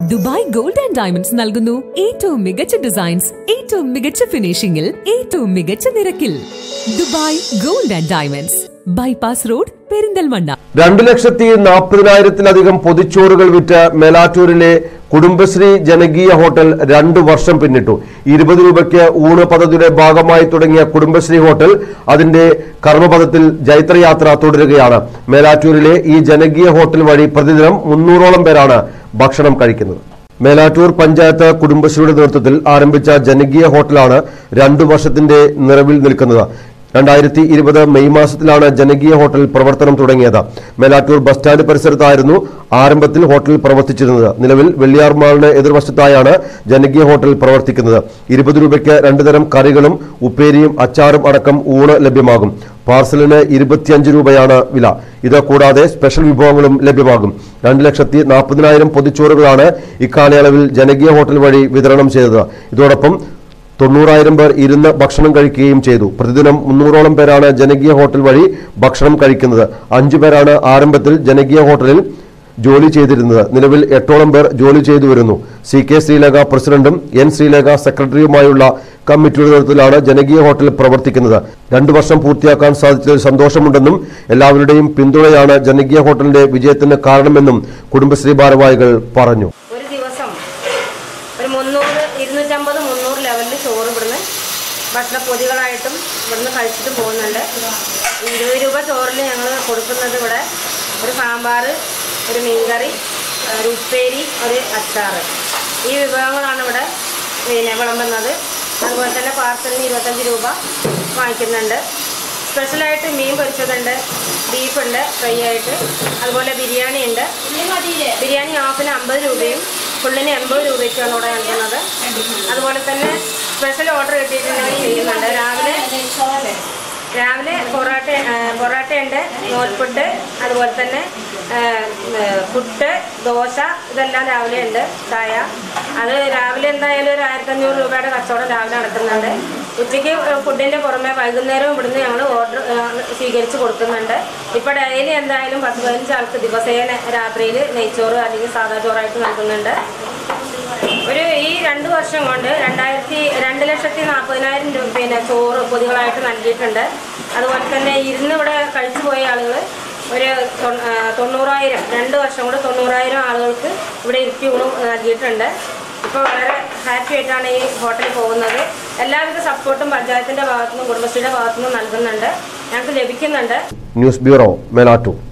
Dubai gold and diamonds നൽകുന്നു ഏറ്റവും മികച്ച ഡിസൈൻസ് ഏറ്റവും മികച്ച ഫിനിഷിംഗിൽ ഏറ്റവും മികച്ച നിരക്കിൽ Dubai gold and diamonds bypass road Perinthalmanna രണ്ടു ലക്ഷത്തി നാൽപ്പതിനായിരത്തിലധികം പൊതിച്ചോറുകൾ വിറ്റ് മേലാറ്റൂരിലെ കുടുംബശ്രീ ജനകീയ ഹോട്ടൽ രണ്ടു വർഷം പിന്നിട്ടു ഇരുപത് രൂപയ്ക്ക് ഊണ് പദ്ധതിയുടെ ഭാഗമായി തുടങ്ങിയ കുടുംബശ്രീ ഹോട്ടൽ അതിന്റെ കർമ്മപഥത്തിൽ ജൈത്രയാത്ര തുടരുകയാണ് മേലാറ്റൂരിലെ ഈ ജനകീയ ഹോട്ടൽ വഴി പ്രതിദിനം മുന്നൂറോളം പേരാണ് ഭക്ഷണം കഴിക്കുന്നത് മേലാറ്റൂർ പഞ്ചായത്ത് കുടുംബശ്രീയുടെ നേതൃത്വത്തിൽ ആരംഭിച്ച ജനകീയ ഹോട്ടലാണ് രണ്ടു വർഷത്തിന്റെ നിറവിൽ നിൽക്കുന്നത് രണ്ടായിരത്തി ഇരുപത് മെയ് മാസത്തിലാണ് ജനകീയ ഹോട്ടൽ പ്രവർത്തനം തുടങ്ങിയത് മേലാറ്റൂർ ബസ് സ്റ്റാൻഡ് പരിസരത്തായിരുന്നു ആരംഭത്തിൽ ഹോട്ടൽ പ്രവർത്തിച്ചിരുന്നത് നിലവിൽ വെള്ളിയാർ മാളിന് എതിർവശത്തായാണ് ജനകീയ ഹോട്ടൽ പ്രവർത്തിക്കുന്നത് ഇരുപത് രൂപയ്ക്ക് രണ്ടു തരം കറികളും ഉപ്പേരിയും അച്ചാറും അടക്കം ഊണ് ലഭ്യമാകും പാർസലിന് ഇരുപത്തിയഞ്ച് രൂപയാണ് വില ഇത് കൂടാതെ സ്പെഷ്യൽ വിഭവങ്ങളും ലഭ്യമാകും രണ്ട് ലക്ഷത്തി നാൽപ്പതിനായിരം പൊതിച്ചോറുകളാണ് ഇക്കാലയളവിൽ ജനകീയ ഹോട്ടൽ വഴി വിതരണം ചെയ്തത് ഇതോടൊപ്പം തൊണ്ണൂറായിരം പേർ ഇരുന്ന് ഭക്ഷണം കഴിക്കുകയും ചെയ്തു പ്രതിദിനം മുന്നൂറോളം പേരാണ് ജനകീയ ഹോട്ടൽ വഴി ഭക്ഷണം കഴിക്കുന്നത് അഞ്ചു പേരാണ് ആരംഭത്തിൽ ജനകീയ ഹോട്ടലിൽ ജോലി ചെയ്തിരുന്നത് നിലവിൽ എട്ടോളം പേർ ജോലി ചെയ്തു വരുന്നു സി കെ ശ്രീലേഖ പ്രസിഡന്റും എൻ ശ്രീലേഖ സെക്രട്ടറിയുമായുള്ള കമ്മിറ്റിയുടെ നേതൃത്വത്തിലാണ് ജനകീയ ഹോട്ടൽ പ്രവർത്തിക്കുന്നത് രണ്ടു വർഷം പൂർത്തിയാക്കാൻ സാധിച്ചതിൽ സന്തോഷമുണ്ടെന്നും എല്ലാവരുടെയും പിന്തുണയാണ് ജനകീയ ഹോട്ടലിന്റെ വിജയത്തിന് കാരണമെന്നും കുടുംബശ്രീ ഭാരവാഹികൾ പറഞ്ഞു ഒരു ദിവസം ഒരു മുന്നൂറ് ഇരുന്നൂറ്റമ്പത് മുന്നൂറ് ലെവലിൽ ചോറ് ഇവിടുന്ന് ഭക്ഷണപ്പൊതികളായിട്ടും ഇവിടുന്ന് കഴിച്ചിട്ടും പോകുന്നുണ്ട് ഇരുപത് രൂപ ചോറിൽ ഞങ്ങൾ കൊടുക്കുന്നത് ഇവിടെ ഒരു സാമ്പാർ ഒരു മീൻകറി ഒരു ഉപ്പേരി ഒരു അച്ചാർ ഈ വിഭവങ്ങളാണ് ഇവിടെ പിന്നെ വിളമ്പുന്നത് അതുപോലെ തന്നെ പാർസലിന് ഇരുപത്തഞ്ച് രൂപ വാങ്ങിക്കുന്നുണ്ട് സ്പെഷ്യലായിട്ട് മീൻ പൊരിച്ചതുണ്ട് ബീഫുണ്ട് ഫ്രൈ ആയിട്ട് അതുപോലെ ബിരിയാണി ഉണ്ട് ബിരിയാണി ഹാഫിന് അമ്പത് രൂപയും ഫുള്ളിന് എൺപത് രൂപയ്ക്കാണ് ഇവിടെ നൽകുന്നത് അതുപോലെ തന്നെ സ്പെഷ്യൽ ഓർഡർ കിട്ടിയിട്ടുണ്ടെങ്കിൽ ചെയ്യുന്നുണ്ട് രാവിലെ രാവിലെ പൊറോട്ട ആ, പൊറോട്ടയുണ്ട് നോൽപുട്ട് അതുപോലെ തന്നെ ആ, ആ, പുട്ട് ദോശ ഇതെല്ലാം രാവിലെ ഉണ്ട് ചായ അത് രാവിലെ എന്തായാലും ഒരു ആയിരത്തഞ്ഞൂറ് രൂപയുടെ കച്ചവടം രാവിലെ നടക്കുന്നുണ്ട് ഉച്ചയ്ക്ക് ഫുഡിൻ്റെ പുറമെ വൈകുന്നേരവും ഇവിടുന്ന് ഞങ്ങൾ ഓർഡർ സ്വീകരിച്ച് കൊടുക്കുന്നുണ്ട് ഇപ്പോൾ ഡെയിലി എന്തായാലും പത്ത് പതിനഞ്ച് ആൾക്ക് ദിവസേന രാത്രിയിൽ നെയ്ച്ചോറ് അല്ലെങ്കിൽ സാദാ ചോറായിട്ട് നൽകുന്നുണ്ട് ഒരു ഈ രണ്ട് വർഷം കൊണ്ട് രണ്ടായിരത്തി രണ്ട് ലക്ഷത്തി നാൽപ്പതിനായിരം രൂപ പിന്നെ ചോറ് പൊതികളായിട്ട് നൽകിയിട്ടുണ്ട് അതുപോലെ തന്നെ ഇരുന്ന് ഇവിടെ കഴിച്ചു പോയ ആളുകൾ ഒരു തൊ- ആ, തൊണ്ണൂറായിരം രണ്ട് വർഷം കൊണ്ട് തൊണ്ണൂറായിരം ആളുകൾക്ക് ഇവിടെ ഇരുത്തി ഊണ് നൽകിയിട്ടുണ്ട് ഇപ്പോൾ വളരെ ഹാപ്പി ആയിട്ടാണ് ഈ ഹോട്ടലിൽ പോകുന്നത് എല്ലാവിധ സപ്പോർട്ടും പഞ്ചായത്തിൻ്റെ ഭാഗത്തുനിന്നും കുടുംബശ്രീയുടെ ഭാഗത്തുനിന്നും നൽകുന്നുണ്ട് ഞങ്ങൾക്ക് ലഭിക്കുന്നുണ്ട് ന്യൂസ് ബ്യൂറോ മേലാറ്റൂർ